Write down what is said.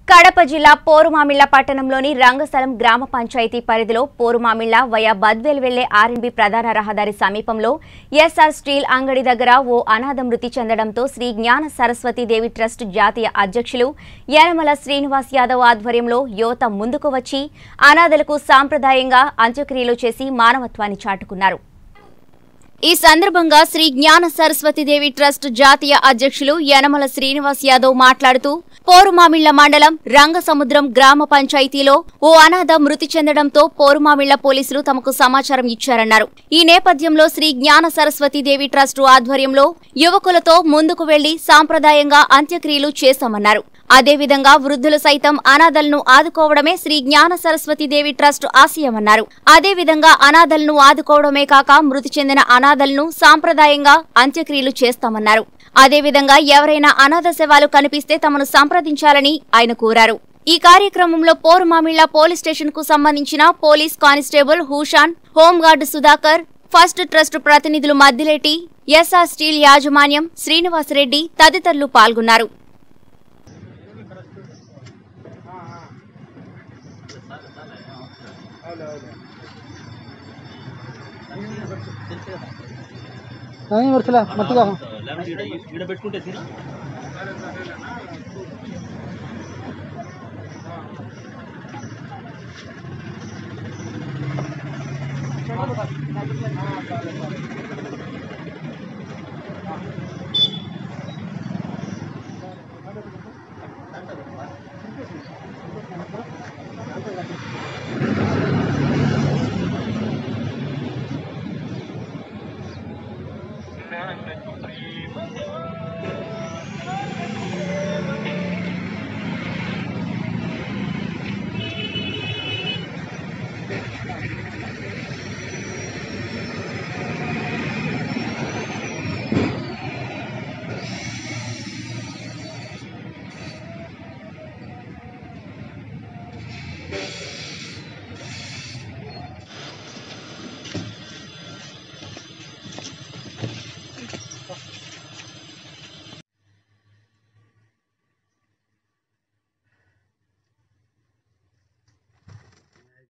కడప జిల్లా పోరుమామిళ్ల పట్టణంలోని రంగస్థలం గ్రామ పంచాయతీ పరిధిలో పోరుమామిళ్ల వయా బద్వేల్ వెళ్లే ఆర్ఎన్బి ప్రధాన రహదారి సమీపంలో ఎస్ఆర్ స్టీల్ అంగడి దగ్గర ఓ అనాథ మృతి చెందడంతో శ్రీ జ్ఞాన సరస్వతి దేవి ట్రస్ట్ జాతీయ అధ్యక్షులు యనమల శ్రీనివాస్ యాదవ్ ఆధ్వర్యంలో యువత ముందుకు వచ్చి అనాథలకు సాంప్రదాయంగా అంత్యక్రియలు చేసి మానవత్వాన్ని చాటుకున్నారు ఈ సందర్భంగా శ్రీ జ్ఞాన సరస్వతి దేవి ట్రస్ట్ జాతీయ అధ్యక్షులు యనమల శ్రీనివాస్ యాదవ్ మాట్లాడుతూ పోరుమామిళ్ల మండలం రంగసముద్రం గ్రామ పంచాయతీలో ఓ అనాథ మృతి చెందడంతో పోరుమామిళ్ల పోలీసులు తమకు సమాచారం ఇచ్చారన్నారు ఈ నేపథ్యంలో శ్రీ జ్ఞాన సరస్వతి దేవి ట్రస్ట్ ఆధ్వర్యంలో యువకులతో ముందుకు వెళ్లి సాంప్రదాయంగా అంత్యక్రియలు చేశామన్నారు అదేవిధంగా వృద్ధులు సైతం అనాథలను ఆదుకోవడమే శ్రీ జ్ఞాన సరస్వతి దేవి ట్రస్ట్ ఆశయమన్నారు అదేవిధంగా అనాథలను ఆదుకోవడమే కాక మృతి చెందిన అనాథలను సాంప్రదాయంగా అంత్యక్రియలు చేస్తామన్నారు అదేవిధంగా ఎవరైనా అనాథ శవాలు కనిపిస్తే తమను సంప్రదించాలని ఆయన కోరారు ఈ కార్యక్రమంలో పోరుమామిళ్ల పోలీస్ స్టేషన్ కు సంబంధించిన పోలీస్ కానిస్టేబుల్ హూషాన్ హోంగార్డు సుధాకర్ ఫస్ట్ ట్రస్ట్ ప్రతినిధులు మద్దిలేటి ఎస్ఆర్ స్టీల్ యాజమాన్యం శ్రీనివాసరెడ్డి తదితరులు పాల్గొన్నారు ఏం వరుసలే మట్టిగా లేకపోతే ఈడ ఈడ పెట్టుకుంటే తిని ఆ